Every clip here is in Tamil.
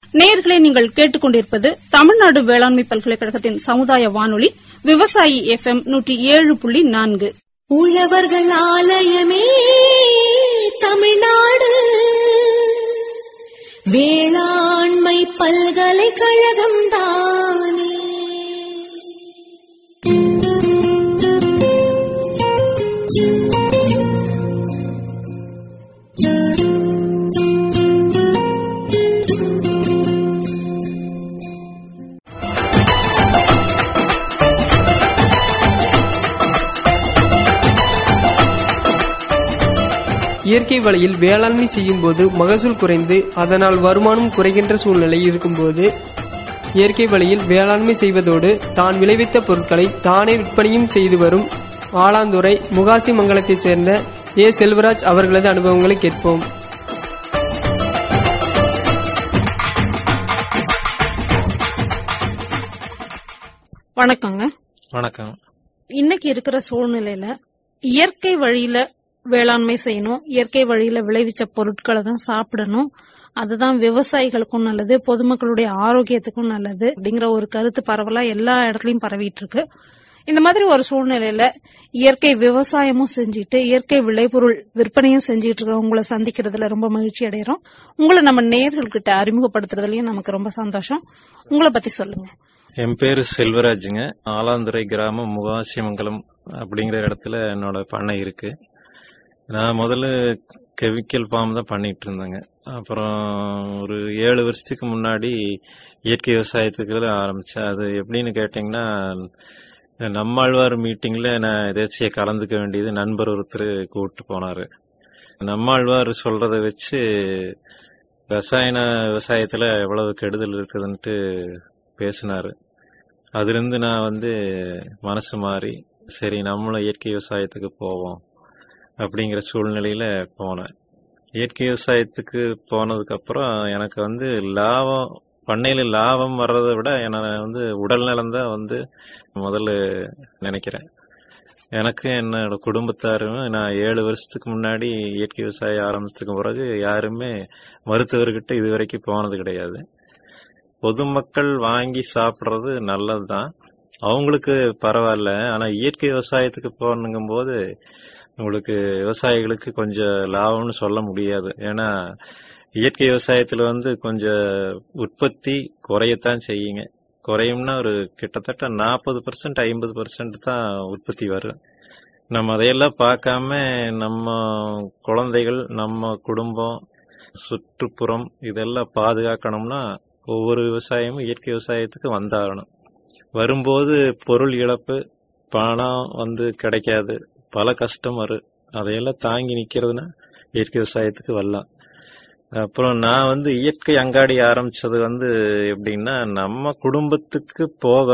நேயர்களே நீங்கள் கேட்டுக்கொண்டிருப்பது தமிழ்நாடு வேளாண்மை பல்கலைக்கழகத்தின் சமுதாய வானொலி விவசாயி எஃப் எம் நூற்றி ஏழு புள்ளி நான்கு உழவர்கள் ஆலயமே தமிழ்நாடு வேளாண்மை பல்கலைக்கழகம் தானே இயற்கை வழியில் வேளாண்மை செய்யும் போது மகசூல் குறைந்து அதனால் வருமானம் குறைகின்ற சூழ்நிலை இருக்கும்போது இயற்கை வழியில் வேளாண்மை செய்வதோடு தான் விளைவித்த பொருட்களை தானே விற்பனையும் செய்து வரும் ஆலாந்துறை முகாசி மங்கலத்தைச் சேர்ந்த ஏ செல்வராஜ் அவர்களது அனுபவங்களை கேட்போம் வணக்கங்க வணக்கம் இன்னைக்கு இருக்கிற சூழ்நிலையில இயற்கை வழியில வேளாண்மை செய்யணும் இயற்கை வழியில விளைவிச்ச பொருட்களை தான் சாப்பிடணும் அதுதான் விவசாயிகளுக்கும் நல்லது பொதுமக்களுடைய ஆரோக்கியத்துக்கும் நல்லது அப்படிங்கிற ஒரு கருத்து பரவலா எல்லா இடத்துலயும் பரவிட்டு இருக்கு இந்த மாதிரி ஒரு சூழ்நிலையில இயற்கை விவசாயமும் செஞ்சுட்டு இயற்கை விளைபொருள் விற்பனையும் செஞ்சுட்டு இருக்க உங்களை சந்திக்கிறதுல ரொம்ப மகிழ்ச்சி அடைகிறோம் உங்களை நம்ம நேயர்கள்கிட்ட அறிமுகப்படுத்துறதுலயும் நமக்கு ரொம்ப சந்தோஷம் உங்களை பத்தி சொல்லுங்க என் பேரு செல்வராஜுங்க ஆலாந்துறை கிராமம் முகாசிமங்கலம் அப்படிங்கிற இடத்துல என்னோட பண்ணை இருக்கு நான் முதல்ல கெமிக்கல் ஃபார்ம் தான் பண்ணிட்டு இருந்தேங்க அப்புறம் ஒரு ஏழு வருஷத்துக்கு முன்னாடி இயற்கை விவசாயத்துக்கு ஆரம்பிச்சேன் அது எப்படின்னு கேட்டீங்கன்னா நம்மாழ்வார் மீட்டிங்ல நான் எதாச்சிய கலந்துக்க வேண்டியது நண்பர் ஒருத்தர் கூப்பிட்டு போனாரு நம்மாழ்வார் சொல்றத வச்சு ரசாயன விவசாயத்துல எவ்வளவு கெடுதல் இருக்குதுன்ட்டு பேசினாரு அதிலிருந்து நான் வந்து மனசு மாறி சரி நம்மளும் இயற்கை விவசாயத்துக்கு போவோம் அப்படிங்கிற சூழ்நிலையில போனேன் இயற்கை விவசாயத்துக்கு போனதுக்கு அப்புறம் எனக்கு வந்து லாபம் பண்ணையில லாபம் வர்றதை விட என்ன வந்து உடல் நலம் தான் வந்து முதல்ல நினைக்கிறேன் எனக்கு என்னோட குடும்பத்தாரும் நான் ஏழு வருஷத்துக்கு முன்னாடி இயற்கை விவசாயம் ஆரம்பிச்சதுக்கு பிறகு யாருமே மருத்துவர்கிட்ட இது வரைக்கும் போனது கிடையாது பொதுமக்கள் வாங்கி சாப்பிடுறது நல்லதுதான் அவங்களுக்கு பரவாயில்ல ஆனா இயற்கை விவசாயத்துக்கு போகணுங்கும் போது உங்களுக்கு விவசாயிகளுக்கு கொஞ்சம் லாபம்னு சொல்ல முடியாது ஏன்னா இயற்கை விவசாயத்துல வந்து கொஞ்சம் உற்பத்தி குறையத்தான் செய்யுங்க குறையும்னா ஒரு கிட்டத்தட்ட நாற்பது பர்சன்ட் ஐம்பது பர்சன்ட் தான் உற்பத்தி வரும் நம்ம அதையெல்லாம் பார்க்காம நம்ம குழந்தைகள் நம்ம குடும்பம் சுற்றுப்புறம் இதெல்லாம் பாதுகாக்கணும்னா ஒவ்வொரு விவசாயமும் இயற்கை விவசாயத்துக்கு வந்தாகணும் வரும்போது பொருள் இழப்பு பணம் வந்து கிடைக்காது பல கஷ்டம் வரும் அதையெல்லாம் தாங்கி நிக்கிறதுனா இயற்கை விவசாயத்துக்கு வரலாம் அப்புறம் நான் வந்து இயற்கை அங்காடி ஆரம்பிச்சது வந்து எப்படின்னா நம்ம குடும்பத்துக்கு போக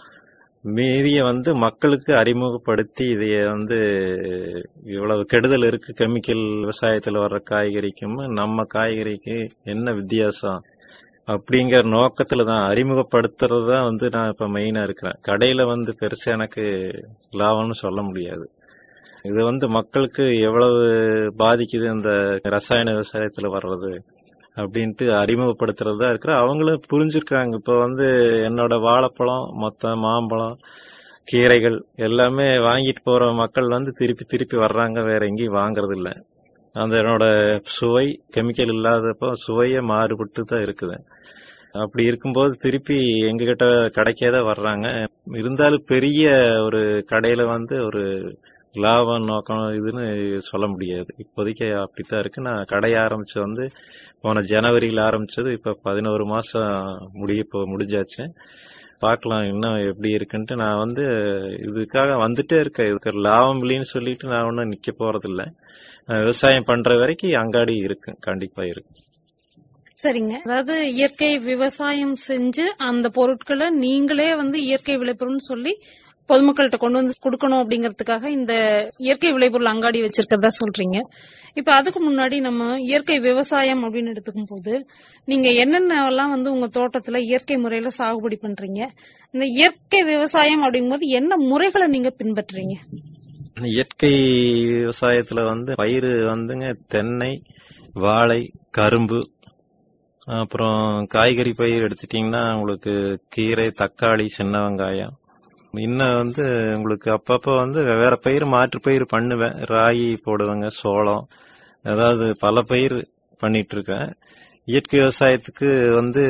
மீதிய வந்து மக்களுக்கு அறிமுகப்படுத்தி இதைய வந்து இவ்வளவு கெடுதல் இருக்கு கெமிக்கல் விவசாயத்துல வர்ற காய்கறிக்கும் நம்ம காய்கறிக்கு என்ன வித்தியாசம் அப்படிங்கிற நோக்கத்துல தான் அறிமுகப்படுத்துறது தான் வந்து நான் இப்ப மெயினா இருக்கிறேன் கடையில வந்து பெருசா எனக்கு லாபம்னு சொல்ல முடியாது இது வந்து மக்களுக்கு எவ்வளவு பாதிக்குது இந்த ரசாயன விவசாயத்துல வர்றது அப்படின்ட்டு அறிமுகப்படுத்துறது தான் இருக்கிற அவங்களும் புரிஞ்சிருக்காங்க இப்ப வந்து என்னோட வாழைப்பழம் மொத்த மாம்பழம் கீரைகள் எல்லாமே வாங்கிட்டு போற மக்கள் வந்து திருப்பி திருப்பி வர்றாங்க வேற எங்கேயும் வாங்குறது இல்ல அந்த என்னோட சுவை கெமிக்கல் இல்லாதப்போ சுவையே மாறுபட்டு தான் இருக்குது அப்படி இருக்கும்போது திருப்பி எங்க கிட்ட கடைக்கே வர்றாங்க இருந்தாலும் பெரிய ஒரு கடையில வந்து ஒரு லாபம் நோக்கம் இதுன்னு சொல்ல முடியாது இப்போதைக்கு அப்படித்தான் இருக்கு நான் கடை ஆரம்பிச்சு வந்து போன ஜனவரியில் ஆரம்பிச்சது இப்ப பதினோரு மாசம் முடிய இப்போ முடிஞ்சாச்சு பார்க்கலாம் இன்னும் எப்படி இருக்குன்ட்டு நான் வந்து இதுக்காக வந்துட்டே இருக்கேன் இதுக்கு லாபம் இல்லைன்னு சொல்லிட்டு நான் ஒன்றும் நிக்க போறது இல்ல விவசாயம் பண்ற வரைக்கும் அங்காடி இருக்கு கண்டிப்பா இருக்கு சரிங்க அதாவது இயற்கை விவசாயம் செஞ்சு அந்த பொருட்களை நீங்களே வந்து இயற்கை விளைபொருள்னு சொல்லி பொதுமக்கள்கிட்ட கொண்டு வந்து கொடுக்கணும் அப்படிங்கறதுக்காக இந்த இயற்கை விளைபொருள் அங்காடி வச்சிருக்கிறதா சொல்றீங்க இப்ப அதுக்கு முன்னாடி நம்ம இயற்கை விவசாயம் அப்படின்னு எடுத்துக்கும் போது நீங்க என்னென்னலாம் வந்து உங்க தோட்டத்துல இயற்கை முறையில சாகுபடி பண்றீங்க இந்த இயற்கை விவசாயம் அப்படிங்கும்போது என்ன முறைகளை நீங்க பின்பற்றுறீங்க இயற்கை விவசாயத்துல வந்து பயிர் வந்துங்க தென்னை வாழை கரும்பு அப்புறம் காய்கறி பயிர் எடுத்துட்டீங்கன்னா உங்களுக்கு கீரை தக்காளி சின்ன வெங்காயம் இன்னும் வந்து உங்களுக்கு அப்பப்போ வந்து வேற பயிர் மாற்று பயிர் பண்ணுவேன் ராகி போடுவேங்க சோளம் அதாவது பல பயிர் பண்ணிட்டு இருக்கேன் இயற்கை விவசாயத்துக்கு வந்து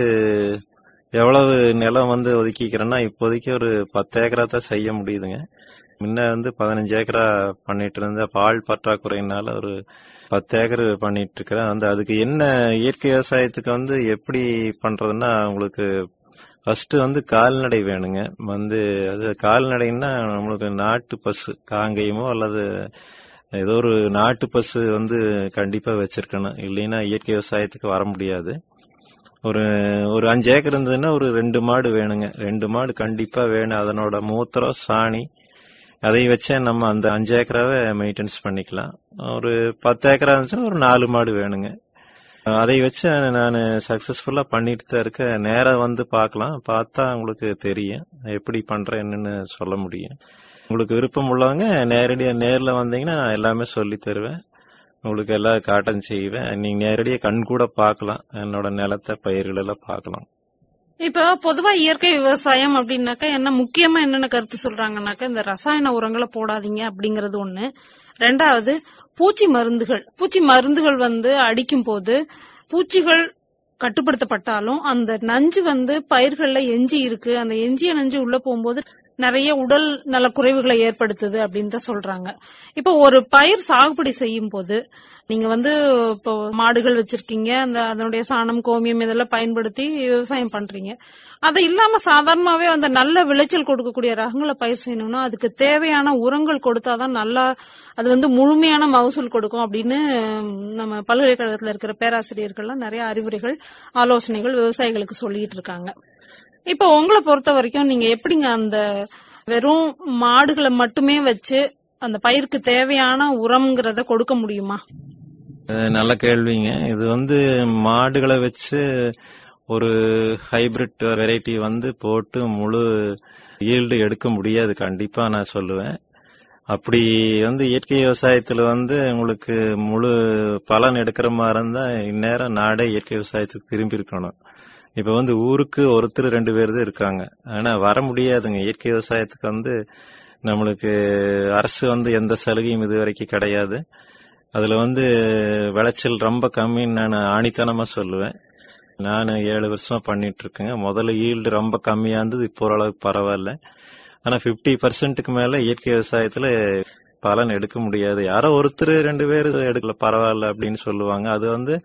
எவ்வளவு நிலம் வந்து ஒதுக்கிக்கிறேன்னா இப்போதைக்கு ஒரு பத்து ஏக்கரா தான் செய்ய முடியுதுங்க முன்ன வந்து பதினஞ்சு ஏக்கரா பண்ணிட்டு இருந்த பால் பற்றாக்குறையினால ஒரு பத்து ஏக்கர் பண்ணிட்டு இருக்கிறேன் வந்து அதுக்கு என்ன இயற்கை விவசாயத்துக்கு வந்து எப்படி பண்றதுன்னா உங்களுக்கு ஃபர்ஸ்ட் வந்து கால்நடை வேணுங்க வந்து அது கால்நடைன்னா நம்மளுக்கு நாட்டு பசு காங்கேயமோ அல்லது ஏதோ ஒரு நாட்டு பசு வந்து கண்டிப்பா வச்சிருக்கணும் இல்லைன்னா இயற்கை விவசாயத்துக்கு வர முடியாது ஒரு ஒரு அஞ்சு ஏக்கர் இருந்ததுன்னா ஒரு ரெண்டு மாடு வேணுங்க ரெண்டு மாடு கண்டிப்பா வேணும் அதனோட மூத்திரம் சாணி அதை வச்சே நம்ம அந்த அஞ்சு ஏக்கராவை மெயின்டெனன்ஸ் பண்ணிக்கலாம் ஒரு பத்து ஏக்கரா இருந்துச்சுன்னா ஒரு நாலு மாடு வேணுங்க அதை வச்சு நான் சக்சஸ்ஃபுல்லா பண்ணிட்டு தான் இருக்கேன் நேரா வந்து பார்க்கலாம் பார்த்தா உங்களுக்கு தெரியும் எப்படி பண்றேன் என்னன்னு சொல்ல முடியும் உங்களுக்கு விருப்பம் உள்ளவங்க நேரடியா நேர்ல வந்தீங்கன்னா நான் எல்லாமே சொல்லி தருவேன் உங்களுக்கு எல்லாம் காட்டன் செய்வேன் நீங்க நேரடியா கண் கூட பார்க்கலாம் என்னோட நிலத்தை பயிர்கள் எல்லாம் பார்க்கலாம் இப்ப பொதுவா இயற்கை விவசாயம் அப்படின்னாக்கா என்ன முக்கியமா என்னென்ன கருத்து சொல்றாங்கன்னாக்கா இந்த ரசாயன உரங்களை போடாதீங்க அப்படிங்கறது ஒண்ணு ரெண்டாவது பூச்சி மருந்துகள் பூச்சி மருந்துகள் வந்து அடிக்கும் போது பூச்சிகள் கட்டுப்படுத்தப்பட்டாலும் அந்த நஞ்சு வந்து பயிர்கள்ல எஞ்சி இருக்கு அந்த எஞ்சிய நஞ்சு உள்ள போகும்போது நிறைய உடல் நல குறைவுகளை ஏற்படுத்துது அப்படின்னு தான் சொல்றாங்க இப்போ ஒரு பயிர் சாகுபடி செய்யும் போது நீங்க வந்து இப்போ மாடுகள் வச்சிருக்கீங்க அந்த அதனுடைய சாணம் கோமியம் இதெல்லாம் பயன்படுத்தி விவசாயம் பண்றீங்க அது இல்லாம சாதாரணமாவே அந்த நல்ல விளைச்சல் கொடுக்கக்கூடிய ரகங்களை பயிர் செய்யணும்னா அதுக்கு தேவையான உரங்கள் கொடுத்தாதான் நல்லா அது வந்து முழுமையான மகசூல் கொடுக்கும் அப்படின்னு நம்ம பல்கலைக்கழகத்துல இருக்கிற பேராசிரியர்கள்லாம் நிறைய அறிவுரைகள் ஆலோசனைகள் விவசாயிகளுக்கு சொல்லிட்டு இருக்காங்க இப்போ உங்களை பொறுத்த வரைக்கும் நீங்க எப்படிங்க அந்த வெறும் மாடுகளை மட்டுமே வச்சு அந்த பயிருக்கு தேவையான உரம்ங்கிறத கொடுக்க முடியுமா அஹ் நல்ல கேள்விங்க இது வந்து மாடுகளை வச்சு ஒரு ஹைபிரிட் வெரைட்டி வந்து போட்டு முழு ஈல்டு எடுக்க முடியாது கண்டிப்பா நான் சொல்லுவேன் அப்படி வந்து இயற்கை விவசாயத்துல வந்து உங்களுக்கு முழு பலன் எடுக்கிற மாதிரி இருந்தா இந்நேரம் நாடே இயற்கை விவசாயத்துக்கு திரும்பி இருக்கணும் இப்ப வந்து ஊருக்கு ஒருத்தர் ரெண்டு பேர் தான் இருக்காங்க ஆனா வர முடியாதுங்க இயற்கை விவசாயத்துக்கு வந்து நம்மளுக்கு அரசு வந்து எந்த சலுகையும் இது வரைக்கும் கிடையாது அதுல வந்து விளைச்சல் ரொம்ப கம்மின்னு நான் ஆணித்தனமா சொல்லுவேன் நான் ஏழு வருஷமா பண்ணிட்டு இருக்கேங்க முதல்ல ஈல்டு ரொம்ப கம்மியா இருந்தது இப்போ ஓரளவுக்கு பரவாயில்ல ஆனா 50% பர்சன்ட்டுக்கு மேல இயற்கை விவசாயத்துல பலன் எடுக்க முடியாது யாரோ ஒருத்தர் ரெண்டு பேர் எடுக்கல பரவாயில்ல அப்படின்னு சொல்லுவாங்க அது வந்து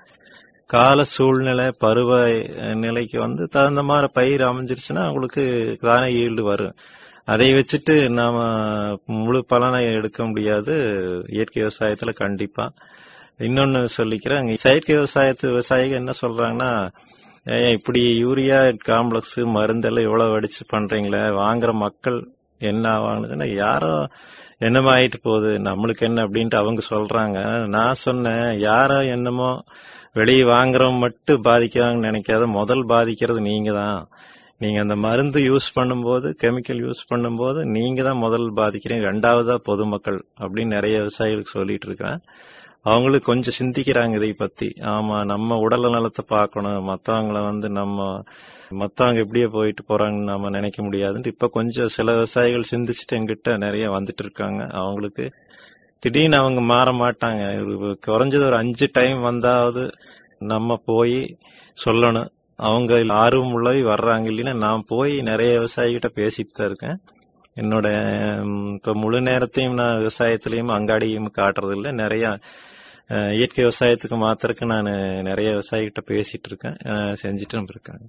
கால சூழ்நிலை பருவ நிலைக்கு வந்து தகுந்த மாதிரி பயிர் அமைஞ்சிருச்சுன்னா உங்களுக்கு தானே ஈல்டு வரும் அதை வச்சுட்டு நாம முழு பலனை எடுக்க முடியாது இயற்கை விவசாயத்துல கண்டிப்பா இன்னொன்னு சொல்லிக்கிறேன் செயற்கை விவசாயத்து விவசாயிகள் என்ன சொல்றாங்கன்னா ஏன் இப்படி யூரியா காம்ப்ளெக்ஸ் மருந்தெல்லாம் இவ்வளவு அடிச்சு பண்றீங்களே வாங்குற மக்கள் என்ன ஆவாங்கன்னு யாரோ என்னமோ ஆயிட்டு போகுது நம்மளுக்கு என்ன அப்படின்ட்டு அவங்க சொல்றாங்க நான் சொன்னேன் யாரோ என்னமோ வெளியே வாங்குறவங்க மட்டும் பாதிக்கிறாங்கன்னு நினைக்காத முதல் பாதிக்கிறது நீங்க தான் நீங்க அந்த மருந்து யூஸ் பண்ணும்போது கெமிக்கல் யூஸ் பண்ணும்போது நீங்க தான் முதல் பாதிக்கிறீங்க ரெண்டாவதா பொதுமக்கள் அப்படின்னு நிறைய விவசாயிகளுக்கு சொல்லிட்டு இருக்கிறேன் அவங்களுக்கு கொஞ்சம் சிந்திக்கிறாங்க இதை பத்தி ஆமா நம்ம உடல் நலத்தை பார்க்கணும் மத்தவங்கள வந்து நம்ம மத்தவங்க எப்படியே போயிட்டு போறாங்கன்னு நம்ம நினைக்க முடியாதுன்ட்டு இப்ப கொஞ்சம் சில விவசாயிகள் சிந்திச்சுட்டு எங்கிட்ட நிறைய வந்துட்டு இருக்காங்க அவங்களுக்கு திடீர்னு அவங்க மாற மாட்டாங்க ஒரு குறைஞ்சது ஒரு அஞ்சு டைம் வந்தாவது நம்ம போய் சொல்லணும் அவங்க ஆர்வம் உள்ளவை வர்றாங்க இல்லைன்னா நான் போய் நிறைய விவசாயிகிட்ட பேசிட்டு தான் இருக்கேன் என்னோட ம், இப்ப முழு நேரத்தையும் நான் விவசாயத்திலையும் அங்காடியும் காட்டுறது இல்ல நிறைய அஹ், இயற்கை விவசாயத்துக்கு மாத்திரக்கு நான் நிறைய விவசாயிகிட்ட பேசிட்டு இருக்கேன் அஹ், செஞ்சுட்டும் இருக்கேன்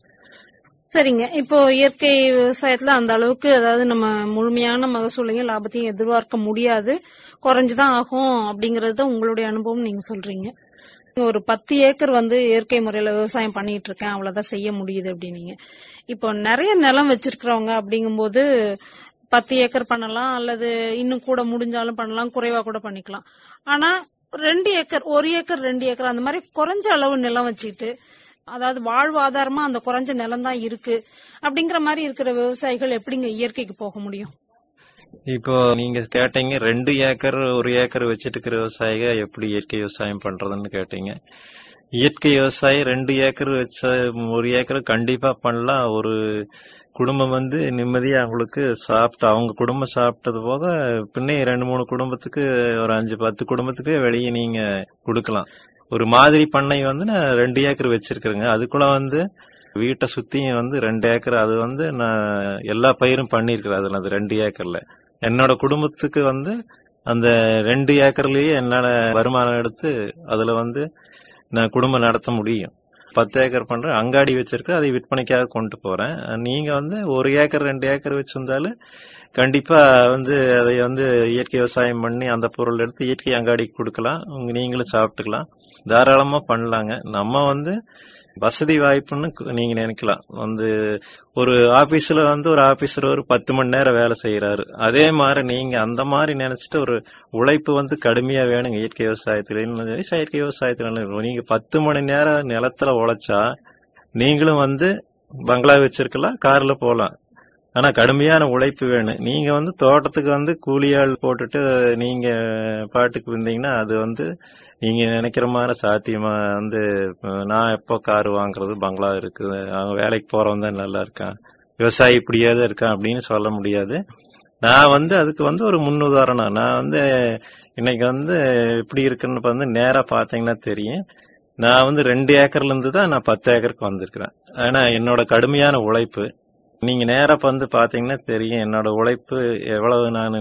சரிங்க இப்போ இயற்கை விவசாயத்துல அந்த அளவுக்கு அதாவது நம்ம முழுமையான மகசூலையும் லாபத்தையும் எதிர்பார்க்க முடியாது குறைஞ்சுதான் ஆகும் அப்படிங்கறது தான் உங்களுடைய அனுபவம் நீங்க சொல்றீங்க ஒரு பத்து ஏக்கர் வந்து இயற்கை முறையில விவசாயம் பண்ணிட்டு இருக்கேன் அவ்வளவுதான் செய்ய முடியுது அப்படின்னீங்க இப்போ நிறைய நிலம் வச்சிருக்கிறவங்க அப்படிங்கும்போது பத்து ஏக்கர் பண்ணலாம் அல்லது இன்னும் கூட முடிஞ்சாலும் பண்ணலாம் குறைவா கூட பண்ணிக்கலாம் ஆனா ரெண்டு ஏக்கர் ஒரு ஏக்கர் ரெண்டு ஏக்கர் அந்த மாதிரி குறைஞ்ச அளவு நிலம் வச்சுக்கிட்டு அதாவது வாழ்வாதாரமா அந்த குறைஞ்ச நிலம் தான் இருக்கு அப்படிங்கிற மாதிரி இருக்கிற விவசாயிகள் எப்படிங்க இயற்கைக்கு போக முடியும் இப்போ நீங்க கேட்டீங்க ரெண்டு ஏக்கர் ஒரு ஏக்கர் வச்சிட்டு இருக்கிற விவசாயிக எப்படி இயற்கை விவசாயம் பண்றதுன்னு கேட்டீங்க இயற்கை விவசாயம் ரெண்டு ஏக்கர் வச்ச ஒரு ஏக்கர் கண்டிப்பா பண்ணலாம் ஒரு குடும்பம் வந்து நிம்மதியா அவங்களுக்கு சாப்பிட்டு அவங்க குடும்பம் சாப்பிட்டது போக பின்னே ரெண்டு மூணு குடும்பத்துக்கு ஒரு அஞ்சு பத்து குடும்பத்துக்கு வெளியே நீங்க கொடுக்கலாம் ஒரு மாதிரி பண்ணை வந்து நான் ரெண்டு ஏக்கர் வச்சிருக்கிறேங்க அதுக்குள்ள வந்து வீட்டை சுத்தியும் வந்து ரெண்டு ஏக்கர் அது வந்து நான் எல்லா பயிரும் பண்ணிருக்கிறேன் அதுல அது ரெண்டு ஏக்கர்ல என்னோட குடும்பத்துக்கு வந்து அந்த ரெண்டு ஏக்கர்லயே என்னால வருமானம் எடுத்து அதுல வந்து நான் குடும்பம் நடத்த முடியும் பத்து ஏக்கர் பண்றேன் அங்காடி வச்சிருக்கேன் அதை விற்பனைக்காக கொண்டு போறேன் நீங்க வந்து ஒரு ஏக்கர் ரெண்டு ஏக்கர் வச்சிருந்தாலும் கண்டிப்பா வந்து அதை வந்து இயற்கை விவசாயம் பண்ணி அந்த பொருள் எடுத்து இயற்கை அங்காடிக்கு கொடுக்கலாம் உங்க நீங்களும் சாப்பிட்டுக்கலாம் தாராளமா பண்ணலாங்க நம்ம வந்து வசதி வாய்ப்புன்னு கு- நீங்க நினைக்கலாம் வந்து ஒரு ஆபீஸ்ல வந்து ஒரு ஆபீசர் ஒரு பத்து மணி நேரம் வேலை செய்யறாரு அதே மாதிரி நீங்க அந்த மாதிரி நினைச்சிட்டு ஒரு உழைப்பு வந்து கடுமையா வேணுங்க இயற்கை விவசாயத்திலும் சரி செயற்கை விவசாயத்திலும் சரி. நீங்க பத்து மணி நேரம் நிலத்துல உழைச்சா நீங்களும் வந்து பங்களா வச்சிருக்கலாம் கார்ல போலாம் ஆனா கடுமையான உழைப்பு வேணும் நீங்க வந்து தோட்டத்துக்கு வந்து கூலியாள் போட்டுட்டு நீங்க பாட்டுக்கு வந்தீங்கன்னா அது வந்து நீங்க நினைக்கிற மாதிரி சாத்தியமா வந்து அஹ், நான் எப்போ கார் வாங்குறது பங்களா இருக்குது அவங்க வேலைக்கு போறவன் தான் நல்லா இருக்கான் விவசாயி இப்படியே தான் இருக்கான் அப்படின்னு சொல்ல முடியாது நான் வந்து அதுக்கு வந்து ஒரு முன்னுதாரணம் நான் வந்து இன்னைக்கு வந்து எப்படி இருக்குன்னு வந்து நேரா பாத்தீங்கன்னா தெரியும் நான் வந்து ரெண்டு ஏக்கர்ல இருந்து தான் நான் பத்து ஏக்கருக்கு வந்திருக்கிறேன் ஆனா என்னோட கடுமையான உழைப்பு நீங்க நேரா வந்து பாத்தீங்கன்னா தெரியும் என்னோட உழைப்பு எவ்வளவு நான்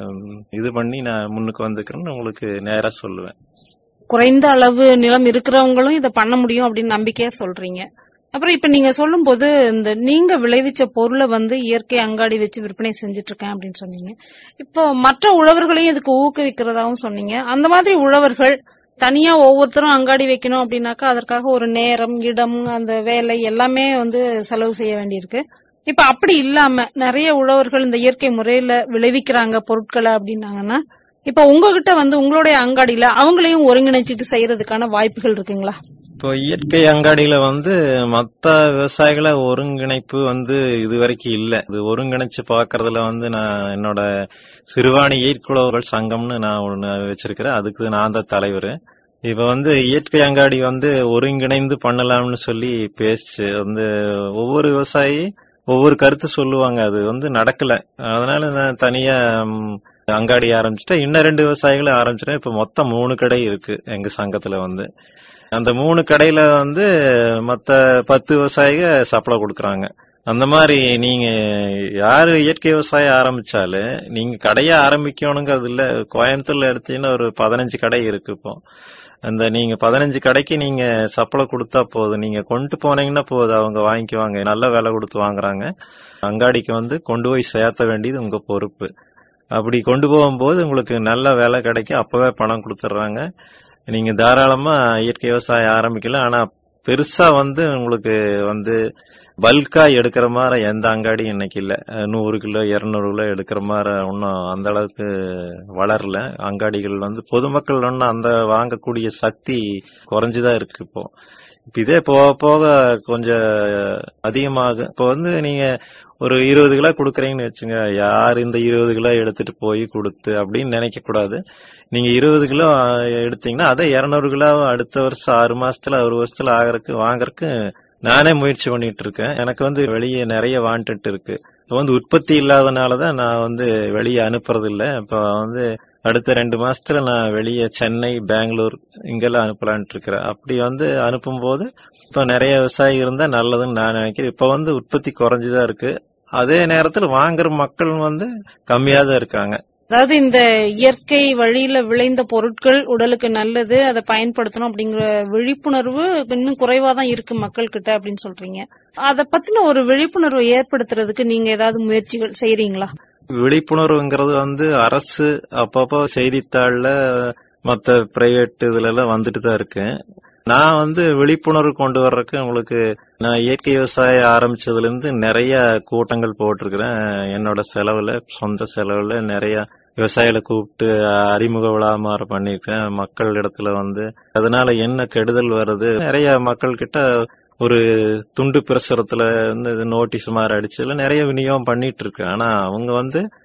இது பண்ணி நான் முன்னுக்கு வந்துக்கிறேன்னு உங்களுக்கு நேரா சொல்லுவேன் குறைந்த அளவு நிலம் இருக்கிறவங்களும் இதை பண்ண முடியும் அப்படின்னு நம்பிக்கையா சொல்றீங்க அப்புறம் இப்ப நீங்க சொல்லும்போது இந்த நீங்க விளைவிச்ச பொருளை வந்து இயற்கை அங்காடி வச்சு விற்பனை செஞ்சுட்டு இருக்கேன் அப்படின்னு சொன்னீங்க இப்போ மற்ற உழவர்களையும் இதுக்கு ஊக்குவிக்கிறதாவும் சொன்னீங்க அந்த மாதிரி உழவர்கள் தனியா ஒவ்வொருத்தரும் அங்காடி வைக்கணும் அப்படின்னாக்கா அதற்காக ஒரு நேரம் இடம் அந்த வேலை எல்லாமே வந்து செலவு செய்ய வேண்டியிருக்கு இப்ப அப்படி இல்லாம நிறைய உழவர்கள் இந்த இயற்கை முறையில விளைவிக்கிறாங்க பொருட்களை அப்படின்னாங்கன்னா இப்ப உங்ககிட்ட வந்து உங்களுடைய அங்காடியில அவங்களையும் ஒருங்கிணைச்சிட்டு செய்யறதுக்கான வாய்ப்புகள் இருக்குங்களா இப்போ இயற்கை அங்காடியில வந்து மத்த விவசாயிகளை ஒருங்கிணைப்பு வந்து இது வரைக்கும் இல்ல இது ஒருங்கிணைச்சு பாக்குறதுல வந்து நான் என்னோட சிறுவாணி ஈர்க்குழவர்கள் சங்கம்னு நான் ஒண்ணு வச்சிருக்கிறேன் அதுக்கு நான் தான் தலைவர் இப்ப வந்து இயற்கை அங்காடி வந்து ஒருங்கிணைந்து பண்ணலாம்னு சொல்லி பேச்சு வந்து ஒவ்வொரு விவசாயி ஒவ்வொரு கருத்து சொல்லுவாங்க அது வந்து நடக்கல அதனால நான் தனியா ம், அங்காடி ஆரம்பிச்சுட்டேன் இன்னும் ரெண்டு விவசாயிகளும் ஆரம்பிச்சிட்டேன் இப்ப மொத்தம் மூணு கடை இருக்கு எங்க சங்கத்துல வந்து அந்த மூணு கடையில வந்து மத்த பத்து விவசாயிக சப்ளை கொடுக்கறாங்க அந்த மாதிரி நீங்க யாரு இயற்கை விவசாயம் ஆரம்பிச்சாலும் நீங்க கடையை ஆரம்பிக்கணுங்கிறது இல்ல கோயம்புத்தூர்ல எடுத்தீங்கன்னா ஒரு பதினஞ்சு கடை இருக்கு இப்போ அந்த நீங்க பதினஞ்சு கடைக்கு நீங்க சப்ளை கொடுத்தா போதும் நீங்க கொண்டு போனீங்கன்னா போதும் அவங்க வாங்கிக்குவாங்க நல்ல விலை கொடுத்து வாங்குறாங்க அங்காடிக்கு வந்து கொண்டு போய் சேர்த்த வேண்டியது உங்க பொறுப்பு அப்படி கொண்டு போகும்போது உங்களுக்கு நல்ல விலை கிடைக்கும் அப்பவே பணம் கொடுத்துட்றாங்க நீங்க தாராளமா இயற்கை விவசாயம் ஆரம்பிக்கலாம் ஆனா பெருசா வந்து உங்களுக்கு வந்து பல்கா எடுக்கிற மாதிரி எந்த அங்காடியும் இன்னைக்கு இல்ல அஹ் நூறு கிலோ இருநூறு கிலோ எடுக்கிற மாதிரி இன்னும் அந்த அளவுக்கு வளரல அங்காடிகள் வந்து பொதுமக்கள் ஒன்னும் அந்த வாங்கக்கூடிய சக்தி குறைஞ்சுதான் இருக்கு இப்போ இப்ப இதே போக போக கொஞ்சம் அதிகமாகும் இப்போ வந்து நீங்க ஒரு இருபது கிலோ கொடுக்குறீங்கன்னு வச்சுங்க யார் இந்த இருபது கிலோ எடுத்துட்டு போய் கொடுத்து அப்படின்னு நினைக்க கூடாது நீங்க இருபது கிலோ எடுத்தீங்கன்னா அதை இருநூறு கிலோ அடுத்த வருஷம் ஆறு மாசத்துல ஒரு வருஷத்துல ஆகறதுக்கு வாங்குறதுக்கு நானே முயற்சி பண்ணிட்டு இருக்கேன் எனக்கு வந்து வெளியே நிறைய வாண்டட் இருக்கு இப்போ வந்து உற்பத்தி இல்லாதனாலதான் நான் வந்து வெளியே அனுப்புறது இல்ல இப்போ வந்து அடுத்த ரெண்டு மாசத்துல நான் வெளியே சென்னை பெங்களூர் இங்கெல்லாம் அனுப்பலான்ட்டு இருக்கிறேன் அப்படி வந்து அனுப்பும்போது இப்ப நிறைய விவசாயி இருந்தா நல்லதுன்னு நான் நினைக்கிறேன் இப்ப வந்து உற்பத்தி குறைஞ்சுதான் இருக்கு அதே நேரத்துல வாங்குற மக்கள் வந்து கம்மியா தான் இருக்காங்க அதாவது இந்த இயற்கை வழியில விளைந்த பொருட்கள் உடலுக்கு நல்லது அதை பயன்படுத்தணும் அப்படிங்கிற விழிப்புணர்வு இன்னும் குறைவா தான் இருக்கு மக்கள் கிட்ட அப்படின்னு சொல்றீங்க அத பத்தின ஒரு விழிப்புணர்வை ஏற்படுத்துறதுக்கு நீங்க ஏதாவது முயற்சிகள் செய்றீங்களா விழிப்புணர்வுங்கிறது வந்து அரசு அப்பப்போ செய்தித்தாள்ல மத்த பிரைவேட் இதுல எல்லாம் வந்துட்டு தான் இருக்கு நான் வந்து விழிப்புணர்வு கொண்டு வர்றதுக்கு உங்களுக்கு நான் இயற்கை விவசாயம் ஆரம்பிச்சதுல இருந்து நிறைய கூட்டங்கள் போட்டிருக்கிறேன் என்னோட செலவுல சொந்த செலவுல நிறைய விவசாயிகளை கூப்பிட்டு அறிமுக விழா மாதிரி பண்ணிருக்கேன் மக்கள் இடத்துல வந்து அதனால என்ன கெடுதல் வருது நிறைய மக்கள் கிட்ட ஒரு துண்டு பிரசுரத்துல வந்து நோட்டீஸ் மாதிரி அடிச்சதுல நிறைய விநியோகம் பண்ணிட்டு இருக்கு ஆனா அவங்க வந்து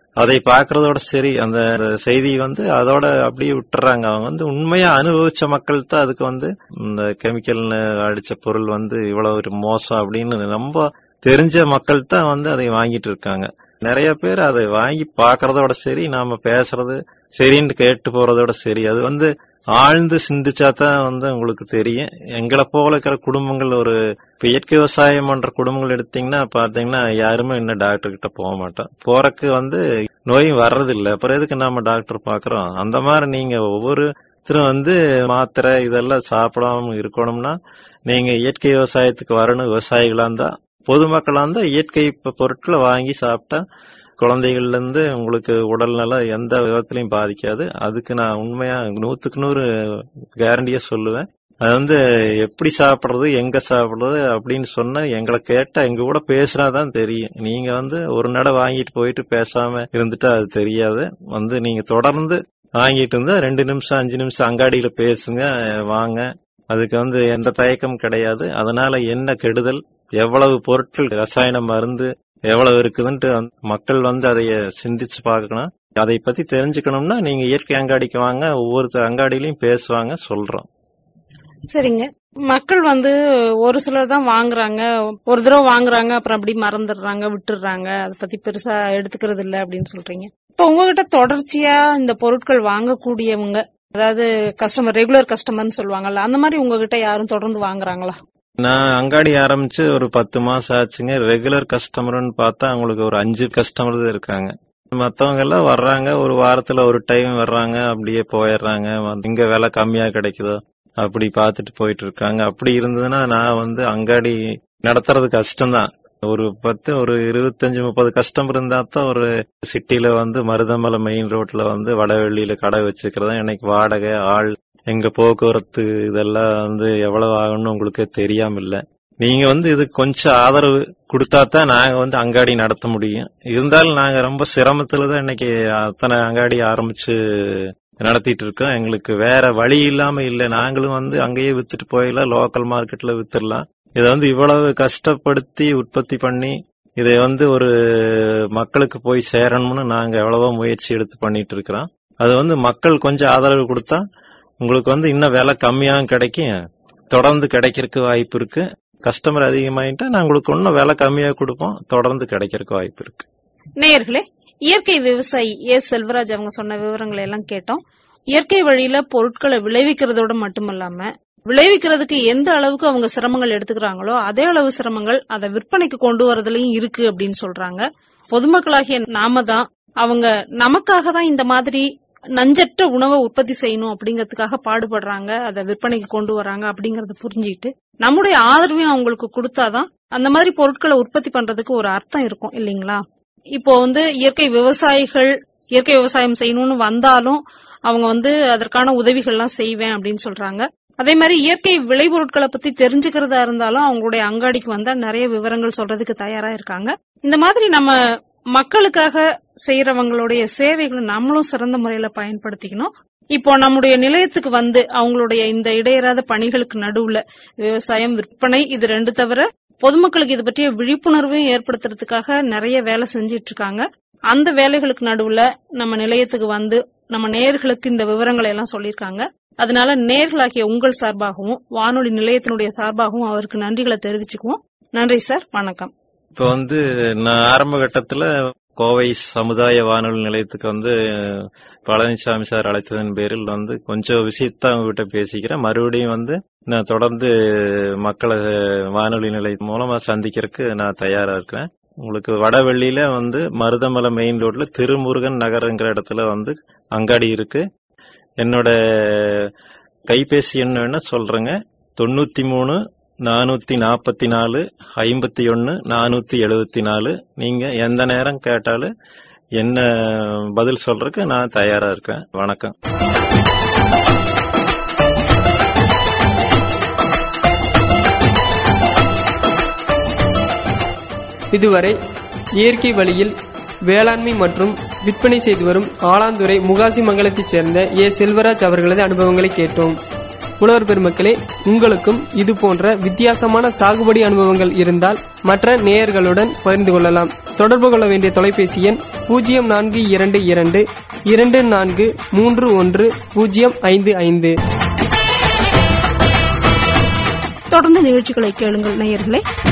அதை பாக்குறதோட சரி அந்த செய்தி வந்து அதோட அப்படியே விட்டுறாங்க அவங்க வந்து உண்மையா அனுபவிச்ச மக்கள் தான் அதுக்கு வந்து இந்த கெமிக்கல் அடிச்ச பொருள் வந்து இவ்வளவு ஒரு மோசம் அப்படின்னு ரொம்ப தெரிஞ்ச மக்கள் தான் வந்து அதை வாங்கிட்டு இருக்காங்க நிறைய பேர் அதை வாங்கி பாக்குறதோட சரி நாம பேசுறது சரின்னு கேட்டு போறதோட சரி அது வந்து ஆழ்ந்து சிந்திச்சா தான் வந்து உங்களுக்கு தெரியும் எங்களை போல இருக்கிற குடும்பங்கள் ஒரு இப்ப இயற்கை விவசாயம் பண்ற குடும்பங்கள் எடுத்தீங்கன்னா பாத்தீங்கன்னா யாருமே இன்னும் டாக்டர் கிட்ட போக மாட்டோம் போறக்கு வந்து நோயும் வர்றதில்ல அப்புறம் எதுக்கு நாம டாக்டர் பாக்குறோம் அந்த மாதிரி நீங்க ஒவ்வொருத்தரும் வந்து மாத்திரை இதெல்லாம் சாப்பிடாம இருக்கணும்னா நீங்க இயற்கை விவசாயத்துக்கு வரணும் விவசாயிகளா இருந்தா பொதுமக்களா இருந்தா இயற்கை ப- பொருட்களை வாங்கி சாப்பிட்டா குழந்தைகள்ல இருந்து உங்களுக்கு உடல் நலம் எந்த விதத்திலையும் பாதிக்காது அதுக்கு நான் உண்மையா நூத்துக்கு நூறு கேரண்டியா சொல்லுவேன் அது வந்து எப்படி சாப்பிடுறது எங்க சாப்பிடுறது அப்படின்னு சொன்னா எங்களை கேட்டா எங்க கூட பேசுனாதான் தெரியும் நீங்க வந்து ஒரு நட வாங்கிட்டு போயிட்டு பேசாம இருந்துட்டா அது தெரியாது வந்து நீங்க தொடர்ந்து வாங்கிட்டு இருந்தா ரெண்டு நிமிஷம் அஞ்சு நிமிஷம் அங்காடியில பேசுங்க வாங்க அதுக்கு வந்து எந்த தயக்கம் கிடையாது அதனால என்ன கெடுதல் எவ்வளவு பொருட்கள் ரசாயன மருந்து எவ்வளவு இருக்குதுன்ட்டு வந்து மக்கள் வந்து அதைய சிந்திச்சு பார்க்கணும் அதை பத்தி தெரிஞ்சுக்கணும்னா நீங்க இயற்கை அங்காடிக்கு வாங்க ஒவ்வொரு அங்காடியிலயும் பேசுவாங்க சொல்றோம் சரிங்க மக்கள் வந்து ஒரு சிலர் தான் வாங்குறாங்க ஒரு தடவை வாங்குறாங்க அப்புறம் அப்படி மறந்துடுறாங்க விட்டுடுறாங்க அதை பத்தி பெருசா எடுத்துக்கிறது இல்ல அப்படின்னு சொல்றீங்க இப்ப உங்ககிட்ட தொடர்ச்சியா இந்த பொருட்கள் வாங்கக்கூடியவங்க அதாவது கஸ்டமர் ரெகுலர் கஸ்டமர்னு சொல்லுவாங்கல்ல அந்த மாதிரி உங்ககிட்ட யாரும் தொடர்ந்து வாங்குறாங்களா நான் அங்காடி ஆரம்பிச்சு ஒரு பத்து மாசம் ஆச்சுங்க ரெகுலர் கஸ்டமர்னு பார்த்தா அவங்களுக்கு ஒரு அஞ்சு கஸ்டமர் தான் இருக்காங்க மத்தவங்க எல்லாம் வர்றாங்க ஒரு வாரத்துல ஒரு டைம் வர்றாங்க அப்படியே போயிடுறாங்க இங்க விலை கம்மியா கிடைக்குதோ அப்படி பார்த்துட்டு போயிட்டு இருக்காங்க அப்படி இருந்ததுன்னா நான் வந்து அங்காடி நடத்துறது கஷ்டம்தான் ஒரு பத்து ஒரு இருபத்தஞ்சு முப்பது கஸ்டமர் இருந்தா தான் ஒரு சிட்டில வந்து மருதமலை மெயின் ரோட்ல வந்து வடவெளியில கடை வச்சுக்கிறதா எனக்கு வாடகை ஆள் எங்க போக்குவரத்து இதெல்லாம் வந்து எவ்வளவு ஆகும்னு உங்களுக்கு தெரியாம இல்ல நீங்க வந்து இது கொஞ்சம் ஆதரவு கொடுத்தா தான் நாங்க வந்து அங்காடி நடத்த முடியும் இருந்தாலும் நாங்க ரொம்ப சிரமத்துல தான் இன்னைக்கு அத்தனை அங்காடி ஆரம்பிச்சு நடத்திட்டு இருக்கோம் எங்களுக்கு வேற வழி இல்லாம இல்ல நாங்களும் வந்து அங்கேயே வித்துட்டு போயிடலாம் லோக்கல் மார்க்கெட்ல வித்துடலாம் இதை வந்து இவ்வளவு கஷ்டப்படுத்தி உற்பத்தி பண்ணி இதை வந்து ஒரு மக்களுக்கு போய் சேரணும்னு நாங்க எவ்வளவோ முயற்சி எடுத்து பண்ணிட்டு இருக்கிறோம் அது வந்து மக்கள் கொஞ்சம் ஆதரவு கொடுத்தா உங்களுக்கு வந்து இன்னும் விலை கம்மியாகவும் கிடைக்கும் தொடர்ந்து கிடைக்கிறதுக்கு வாய்ப்பு இருக்கு கஸ்டமர் அதிகமாயிட்டா நான் உங்களுக்கு இன்னும் விலை கம்மியா கொடுப்போம் தொடர்ந்து கிடைக்கிறதுக்கு வாய்ப்பு இருக்கு நேயர்களே இயற்கை விவசாயி ஏ செல்வராஜ் அவங்க சொன்ன விவரங்களை எல்லாம் கேட்டோம் இயற்கை வழியில பொருட்களை விளைவிக்கிறதோட மட்டுமல்லாம விளைவிக்கிறதுக்கு எந்த அளவுக்கு அவங்க சிரமங்கள் எடுத்துக்கிறாங்களோ அதே அளவு சிரமங்கள் அதை விற்பனைக்கு கொண்டு வரதுலயும் இருக்கு அப்படின்னு சொல்றாங்க பொதுமக்களாகிய நாம தான் அவங்க நமக்காக தான் இந்த மாதிரி நஞ்சற்ற உணவை உற்பத்தி செய்யணும் அப்படிங்கறதுக்காக பாடுபடுறாங்க அதை விற்பனைக்கு கொண்டு வராங்க அப்படிங்கறத புரிஞ்சுக்கிட்டு நம்முடைய ஆதரவையும் அவங்களுக்கு கொடுத்தாதான் அந்த மாதிரி பொருட்களை உற்பத்தி பண்றதுக்கு ஒரு அர்த்தம் இருக்கும் இல்லைங்களா இப்போ வந்து இயற்கை விவசாயிகள் இயற்கை விவசாயம் செய்யணும்னு வந்தாலும் அவங்க வந்து அதற்கான உதவிகள்லாம் செய்வேன் அப்படின்னு சொல்றாங்க அதே மாதிரி இயற்கை விளைபொருட்களை பத்தி தெரிஞ்சுக்கிறதா இருந்தாலும் அவங்களுடைய அங்காடிக்கு வந்தா நிறைய விவரங்கள் சொல்றதுக்கு தயாரா இருக்காங்க இந்த மாதிரி நம்ம மக்களுக்காக செய்யறவங்களுடைய சேவைகளை நம்மளும் சிறந்த முறையில பயன்படுத்திக்கணும் இப்போ நம்முடைய நிலையத்துக்கு வந்து அவங்களுடைய இந்த இடையறாத பணிகளுக்கு நடுவுல விவசாயம் விற்பனை இது ரெண்டு தவிர பொதுமக்களுக்கு இது பற்றிய விழிப்புணர்வையும் ஏற்படுத்துறதுக்காக நிறைய வேலை செஞ்சிட்டு இருக்காங்க அந்த வேலைகளுக்கு நடுவுல நம்ம நிலையத்துக்கு வந்து நம்ம நேயர்களுக்கு இந்த விவரங்களை எல்லாம் சொல்லியிருக்காங்க அதனால நேர்களாகிய உங்கள் சார்பாகவும் வானொலி நிலையத்தினுடைய சார்பாகவும் அவருக்கு நன்றிகளை தெரிவிச்சுக்குவோம் நன்றி சார் வணக்கம் இப்ப வந்து நான் ஆரம்ப கட்டத்துல கோவை சமுதாய வானொலி நிலையத்துக்கு வந்து பழனிசாமி சார் அழைத்ததன் பேரில் வந்து கொஞ்சம் விஷயத்த உங்ககிட்ட பேசிக்கிறேன் மறுபடியும் வந்து நான் தொடர்ந்து மக்களை வானொலி நிலையம் மூலமா சந்திக்கிறதுக்கு நான் தயாரா இருக்கிறேன் உங்களுக்கு வடவெள்ளியில வந்து மருதமலை மெயின் ரோட்ல திருமுருகன் நகர்ங்கிற இடத்துல வந்து அங்காடி இருக்கு என்னோட கைபேசி எண் வேணா சொல்றேங்க தொண்ணூத்தி மூணு நானூத்தி நாற்பத்தி நாலு ஐம்பத்தி ஒன்னு நானூத்தி எழுபத்தி நாலு நீங்க எந்த நேரம் கேட்டாலும் என்ன பதில் சொல்றதுக்கு நான் தயாரா இருக்கேன் வணக்கம் இதுவரை இயற்கை வழியில் வேளாண்மை மற்றும் விற்பனை செய்து வரும் ஆலாந்துறை முகாசி மங்கலத்தைச் சேர்ந்த ஏ செல்வராஜ் அவர்களது அனுபவங்களை கேட்டோம் உழவர் பெருமக்களே உங்களுக்கும் இது போன்ற வித்தியாசமான சாகுபடி அனுபவங்கள் இருந்தால் மற்ற நேயர்களுடன் பகிர்ந்து கொள்ளலாம் தொடர்பு கொள்ள வேண்டிய தொலைபேசி எண் பூஜ்ஜியம் நான்கு இரண்டு இரண்டு இரண்டு நான்கு மூன்று ஒன்று பூஜ்ஜியம் ஐந்து ஐந்து தொடர்ந்து நிகழ்ச்சிகளை கேளுங்கள் நேயர்களே